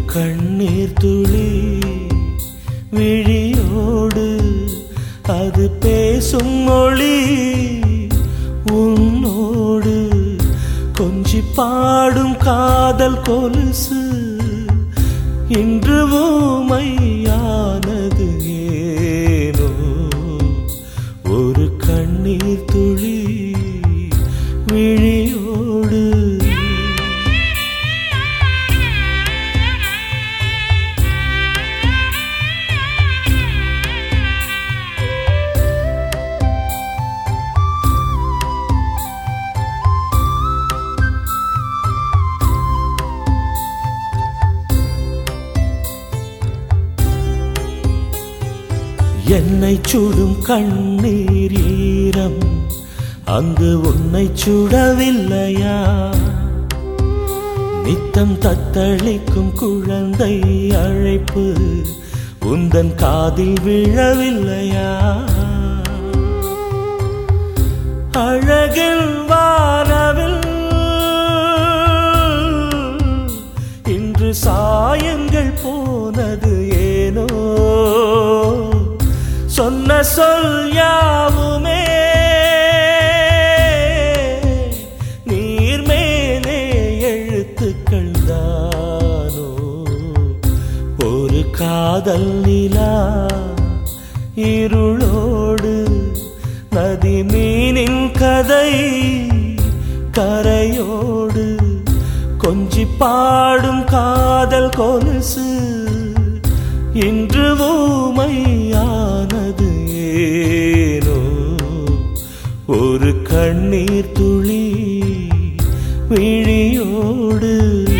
கண்ணீர் துளி விழியோடு அது பேசும் மொழி உன்னோடு கொஞ்சி பாடும் காதல் கொலுசு இன்று ஊமையானது ஏனோ ஒரு கண்ணீர் துளி விழியோடு என்னை சுடும் கண்ணீர் ஈரம் அங்கு உன்னை சுடவில்லையா நித்தம் தத்தளிக்கும் குழந்தை அழைப்பு உந்தன் காதில் விழவில்லையா அழகில் வானவில் இன்று சாயங்கள் போனது ஏனோ சொன்ன சொல் யாவுமே நீர்மேலே எழுத்துக்கள் தானோ ஒரு காதல் நிலா இருளோடு நதி மீனின் கதை கரையோடு கொஞ்சி பாடும் காதல் கொலுசு இன்று ஊமையானது ஏனோ ஒரு கண்ணீர் துளி விழியோடு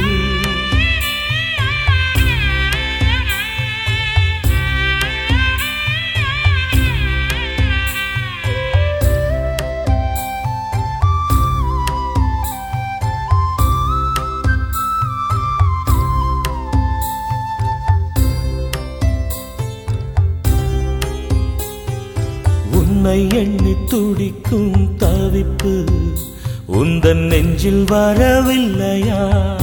உன்னை எண்ணி துடிக்கும் தவிப்பு உந்தன் நெஞ்சில் வரவில்லையா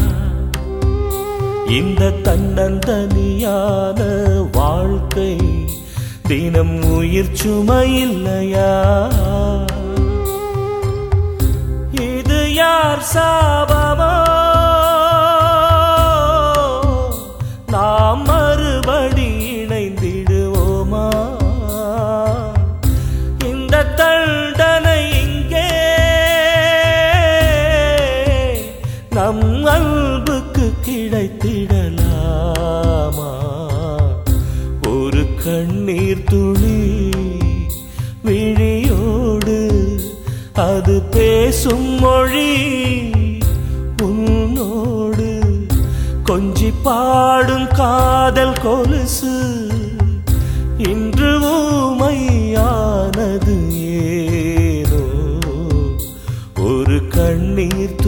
இந்த தன்னந்தனியான வாழ்க்கை தினம் உயிர் சுமையில்லையா இது யார் சாபமோ நாம் மறுபடி இணைந்திடுவோமா இந்த தண்டனை இங்கே நம் அன்புக்கு கிடைத்திடலாமா ஒரு கண்ணீர் துளி விழியோடு அது பேசும் மொழி உன்னோடு கொஞ்சி பாடும் காதல் கொலுசு இன்று ஊமையானது ஏனோ ஒரு கண்ணீர்